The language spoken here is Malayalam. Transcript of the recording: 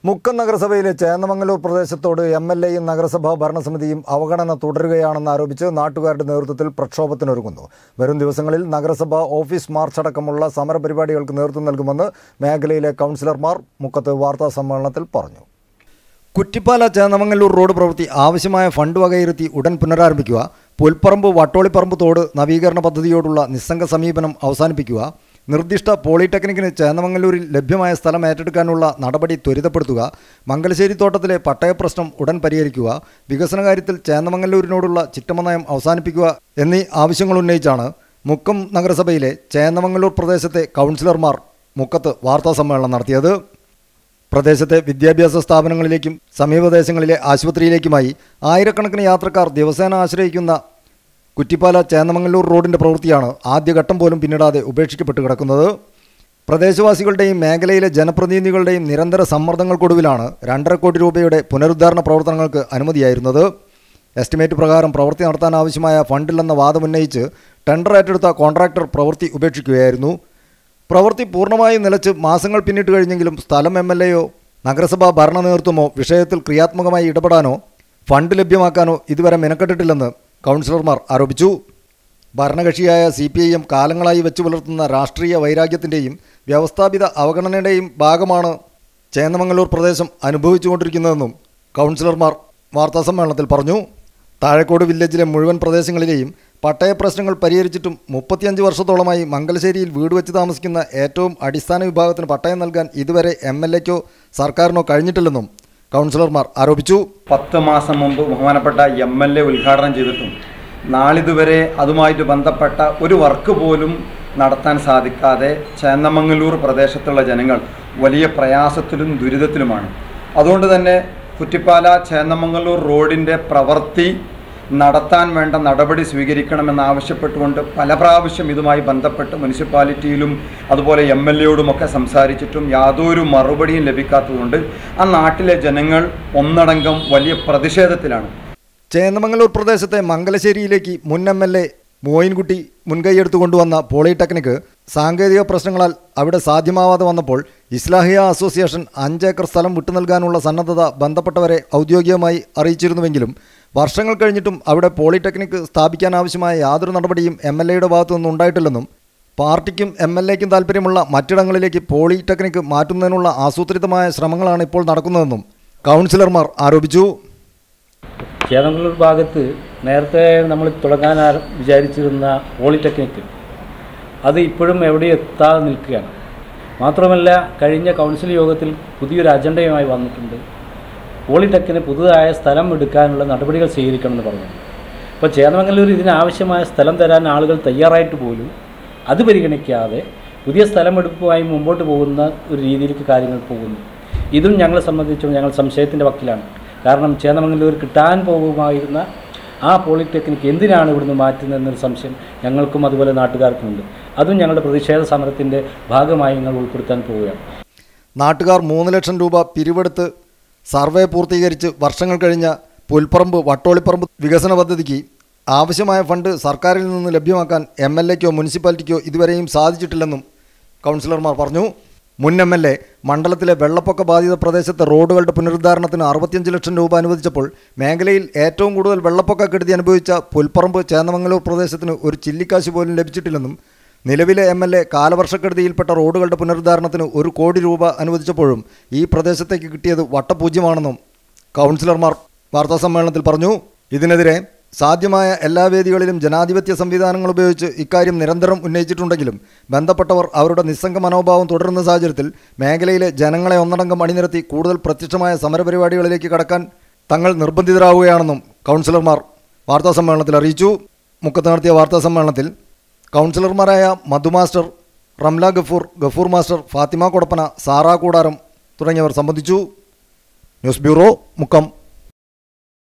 മുക്കം നഗരസഭയിലെ ചേന്നമംഗലൂർ പ്രദേശത്തോട് എം എൽ എയും നഗരസഭാ ഭരണസമിതിയും അവഗണന തുടരുകയാണെന്ന് ആരോപിച്ച് നാട്ടുകാരുടെ നേതൃത്വത്തിൽ പ്രക്ഷോഭത്തിനൊരുങ്ങുന്നു വരും ദിവസങ്ങളിൽ നഗരസഭ ഓഫീസ് മാർച്ച് അടക്കമുള്ള സമരപരിപാടികൾക്ക് നേതൃത്വം നൽകുമെന്ന് മേഖലയിലെ കൗൺസിലർമാർ മുക്കത്ത് വാർത്താ സമ്മേളനത്തിൽ പറഞ്ഞു കുറ്റിപ്പാല ചേന്നമംഗലൂർ റോഡ് പ്രവൃത്തി ആവശ്യമായ ഫണ്ട് വകയിരുത്തി ഉടൻ പുനരാരംഭിക്കുക പുൽപ്പറമ്പ് വട്ടോളിപ്പറമ്പ് തോട് നവീകരണ പദ്ധതിയോടുള്ള നിസ്സംഗ സമീപനം അവസാനിപ്പിക്കുക നിർദ്ദിഷ്ട പോളിടെക്നിക്കിന് ചേന്നമംഗലൂരിൽ ലഭ്യമായ സ്ഥലം ഏറ്റെടുക്കാനുള്ള നടപടി ത്വരിതപ്പെടുത്തുക മംഗലശ്ശേരി തോട്ടത്തിലെ പട്ടയപ്രശ്നം ഉടൻ പരിഹരിക്കുക വികസന കാര്യത്തിൽ ചേന്നമംഗലൂരിനോടുള്ള ചിറ്റമ നയം അവസാനിപ്പിക്കുക എന്നീ ആവശ്യങ്ങൾ ഉന്നയിച്ചാണ് മുക്കം നഗരസഭയിലെ ചേന്നമംഗലൂർ പ്രദേശത്തെ കൗൺസിലർമാർ മുക്കത്ത് വാർത്താ സമ്മേളനം നടത്തിയത് പ്രദേശത്തെ വിദ്യാഭ്യാസ സ്ഥാപനങ്ങളിലേക്കും സമീപദേശങ്ങളിലെ ആശുപത്രിയിലേക്കുമായി ആയിരക്കണക്കിന് യാത്രക്കാർ ദിവസേന ആശ്രയിക്കുന്ന കുറ്റിപ്പാല ചേന്നമംഗലൂർ റോഡിൻ്റെ പ്രവൃത്തിയാണ് ആദ്യഘട്ടം പോലും പിന്നിടാതെ ഉപേക്ഷിക്കപ്പെട്ട് കിടക്കുന്നത് പ്രദേശവാസികളുടെയും മേഖലയിലെ ജനപ്രതിനിധികളുടെയും നിരന്തര സമ്മർദ്ദങ്ങൾക്കൊടുവിലാണ് രണ്ടര കോടി രൂപയുടെ പുനരുദ്ധാരണ പ്രവർത്തനങ്ങൾക്ക് അനുമതിയായിരുന്നത് എസ്റ്റിമേറ്റ് പ്രകാരം പ്രവൃത്തി നടത്താൻ ആവശ്യമായ ഫണ്ടില്ലെന്ന വാദമുന്നയിച്ച് ടെൻഡർ ഏറ്റെടുത്ത കോൺട്രാക്ടർ പ്രവൃത്തി ഉപേക്ഷിക്കുകയായിരുന്നു പ്രവൃത്തി പൂർണ്ണമായും നിലച്ച് മാസങ്ങൾ പിന്നിട്ട് കഴിഞ്ഞെങ്കിലും സ്ഥലം എം എൽ എയോ നഗരസഭാ ഭരണ നേതൃത്വമോ വിഷയത്തിൽ ക്രിയാത്മകമായി ഇടപെടാനോ ഫണ്ട് ലഭ്യമാക്കാനോ ഇതുവരെ മെനക്കെട്ടിട്ടില്ലെന്ന് കൗൺസിലർമാർ ആരോപിച്ചു ഭരണകക്ഷിയായ സി പി ഐ എം കാലങ്ങളായി വെച്ചു പുലർത്തുന്ന രാഷ്ട്രീയ വൈരാഗ്യത്തിൻ്റെയും വ്യവസ്ഥാപിത അവഗണനയുടെയും ഭാഗമാണ് ചേന്നമംഗലൂർ പ്രദേശം അനുഭവിച്ചുകൊണ്ടിരിക്കുന്നതെന്നും കൗൺസിലർമാർ വാർത്താസമ്മേളനത്തിൽ പറഞ്ഞു താഴേക്കോട് വില്ലേജിലെ മുഴുവൻ പ്രദേശങ്ങളിലെയും പട്ടയ പ്രശ്നങ്ങൾ പരിഹരിച്ചിട്ടും മുപ്പത്തിയഞ്ച് വർഷത്തോളമായി മംഗലശ്ശേരിയിൽ വീട് വെച്ച് താമസിക്കുന്ന ഏറ്റവും അടിസ്ഥാന വിഭാഗത്തിന് പട്ടയം നൽകാൻ ഇതുവരെ എം എൽ എക്കോ സർക്കാരിനോ കഴിഞ്ഞിട്ടില്ലെന്നും കൗൺസിലർമാർ ആരോപിച്ചു പത്ത് മാസം മുമ്പ് ബഹുമാനപ്പെട്ട എം എൽ എ ഉദ്ഘാടനം ചെയ്തിട്ടും നാളിതുവരെ അതുമായിട്ട് ബന്ധപ്പെട്ട ഒരു വർക്ക് പോലും നടത്താൻ സാധിക്കാതെ ചേന്നമംഗലൂർ പ്രദേശത്തുള്ള ജനങ്ങൾ വലിയ പ്രയാസത്തിലും ദുരിതത്തിലുമാണ് അതുകൊണ്ട് തന്നെ കുറ്റിപ്പാല ചേന്നമംഗലൂർ റോഡിൻ്റെ പ്രവൃത്തി നടത്താൻ വേണ്ട നടപടി സ്വീകരിക്കണമെന്നാവശ്യപ്പെട്ടുകൊണ്ട് പല പ്രാവശ്യം ഇതുമായി ബന്ധപ്പെട്ട് മുനിസിപ്പാലിറ്റിയിലും അതുപോലെ എം എൽ എയോടുമൊക്കെ സംസാരിച്ചിട്ടും യാതൊരു മറുപടിയും ലഭിക്കാത്തതുകൊണ്ട് ആ നാട്ടിലെ ജനങ്ങൾ ഒന്നടങ്കം വലിയ പ്രതിഷേധത്തിലാണ് ചേന്നമംഗലൂർ പ്രദേശത്തെ മംഗലശ്ശേരിയിലേക്ക് മുൻ എം എൽ എ മോയിൻകുട്ടി മുൻകൈയെടുത്തു കൊണ്ടുവന്ന പോളിടെക്നിക്ക് സാങ്കേതിക പ്രശ്നങ്ങളാൽ അവിടെ സാധ്യമാവാതെ വന്നപ്പോൾ ഇസ്ലാഹിയ അസോസിയേഷൻ അഞ്ചേക്കർ സ്ഥലം വിട്ടു നൽകാനുള്ള സന്നദ്ധത ബന്ധപ്പെട്ടവരെ ഔദ്യോഗികമായി അറിയിച്ചിരുന്നുവെങ്കിലും വർഷങ്ങൾ കഴിഞ്ഞിട്ടും അവിടെ പോളിടെക്നിക്ക് സ്ഥാപിക്കാൻ ആവശ്യമായ യാതൊരു നടപടിയും എം എൽ എയുടെ ഭാഗത്തു നിന്നുണ്ടായിട്ടില്ലെന്നും പാർട്ടിക്കും എം എൽ എക്കും താല്പര്യമുള്ള മറ്റിടങ്ങളിലേക്ക് പോളിടെക്നിക്ക് മാറ്റുന്നതിനുള്ള ആസൂത്രിതമായ ശ്രമങ്ങളാണ് ഇപ്പോൾ നടക്കുന്നതെന്നും കൗൺസിലർമാർ ആരോപിച്ചു ചേതമംഗലൂർ ഭാഗത്ത് നേരത്തെ നമ്മൾ തുടങ്ങാൻ ആര- വിചാരിച്ചിരുന്ന പോളിടെക്നിക്ക് അത് ഇപ്പോഴും എവിടെ എത്താതെ നിൽക്കുകയാണ് മാത്രമല്ല കഴിഞ്ഞ കൗൺസിൽ യോഗത്തിൽ പുതിയൊരു അജണ്ടയുമായി വന്നിട്ടുണ്ട് പോളിടെക്കിന് പുതുതായ സ്ഥലം എടുക്കാനുള്ള നടപടികൾ സ്വീകരിക്കണമെന്ന് പറഞ്ഞു ഇപ്പോൾ ചേതമംഗലൂർ ഇതിനാവശ്യമായ സ്ഥലം തരാൻ ആളുകൾ തയ്യാറായിട്ട് പോലും അത് പരിഗണിക്കാതെ പുതിയ സ്ഥലമെടുപ്പുമായി മുമ്പോട്ട് പോകുന്ന ഒരു രീതിയിലേക്ക് കാര്യങ്ങൾ പോകുന്നു ഇതും ഞങ്ങളെ സംബന്ധിച്ചും ഞങ്ങൾ സംശയത്തിൻ്റെ വക്കിലാണ് കാരണം ചേന്നമംഗലൂർ കിട്ടാൻ പോകുമായിരുന്ന ആ പോളിടെക്നിക്ക് എന്തിനാണ് ഇവിടുന്ന് മാറ്റുന്നതെന്നൊരു സംശയം ഞങ്ങൾക്കും അതുപോലെ നാട്ടുകാർക്കുമുണ്ട് അതും ഞങ്ങളുടെ പ്രതിഷേധ സമരത്തിൻ്റെ ഭാഗമായി ഞങ്ങൾ ഉൾപ്പെടുത്താൻ പോവുകയാണ് നാട്ടുകാർ മൂന്ന് ലക്ഷം രൂപ പിരിവെടുത്ത് സർവേ പൂർത്തീകരിച്ച് വർഷങ്ങൾ കഴിഞ്ഞ പുൽപ്പറമ്പ് വട്ടോളിപ്പറമ്പ് വികസന പദ്ധതിക്ക് ആവശ്യമായ ഫണ്ട് സർക്കാരിൽ നിന്ന് ലഭ്യമാക്കാൻ എം എൽ എക്കോ മുനിസിപ്പാലിറ്റിക്കോ ഇതുവരെയും സാധിച്ചിട്ടില്ലെന്നും കൗൺസിലർമാർ പറഞ്ഞു മുൻ എം എൽ എ മണ്ഡലത്തിലെ വെള്ളപ്പൊക്ക ബാധിത പ്രദേശത്തെ റോഡുകളുടെ പുനരുദ്ധാരണത്തിന് അറുപത്തിയഞ്ച് ലക്ഷം രൂപ അനുവദിച്ചപ്പോൾ മേഖലയിൽ ഏറ്റവും കൂടുതൽ വെള്ളപ്പൊക്ക കെടുതി അനുഭവിച്ച പുൽപ്പറമ്പ് ചേന്നമംഗലൂർ പ്രദേശത്തിന് ഒരു ചില്ലിക്കാശ് പോലും ലഭിച്ചിട്ടില്ലെന്നും നിലവിലെ എം എൽ എ കാലവർഷക്കെടുതിയിൽപ്പെട്ട റോഡുകളുടെ പുനരുദ്ധാരണത്തിന് ഒരു കോടി രൂപ അനുവദിച്ചപ്പോഴും ഈ പ്രദേശത്തേക്ക് കിട്ടിയത് വട്ടപൂജ്യമാണെന്നും കൗൺസിലർമാർ വാർത്താസമ്മേളനത്തിൽ പറഞ്ഞു ഇതിനെതിരെ സാധ്യമായ എല്ലാ വേദികളിലും ജനാധിപത്യ സംവിധാനങ്ങൾ ഉപയോഗിച്ച് ഇക്കാര്യം നിരന്തരം ഉന്നയിച്ചിട്ടുണ്ടെങ്കിലും ബന്ധപ്പെട്ടവർ അവരുടെ നിസ്സംഗ മനോഭാവം തുടരുന്ന സാഹചര്യത്തിൽ മേഖലയിലെ ജനങ്ങളെ ഒന്നടങ്കം അണിനിരത്തി കൂടുതൽ പ്രത്യക്ഷമായ സമരപരിപാടികളിലേക്ക് കടക്കാൻ തങ്ങൾ നിർബന്ധിതരാവുകയാണെന്നും കൗൺസിലർമാർ വാർത്താസമ്മേളനത്തിൽ അറിയിച്ചു മുക്കത്ത് നടത്തിയ വാർത്താസമ്മേളനത്തിൽ കൗൺസിലർമാരായ മധു മാസ്റ്റർ റംല ഗഫൂർ ഗഫൂർ മാസ്റ്റർ ഫാത്തിമ കൊടപ്പന സാറാ കൂടാരം തുടങ്ങിയവർ സംബന്ധിച്ചു ന്യൂസ് ബ്യൂറോ മുക്കം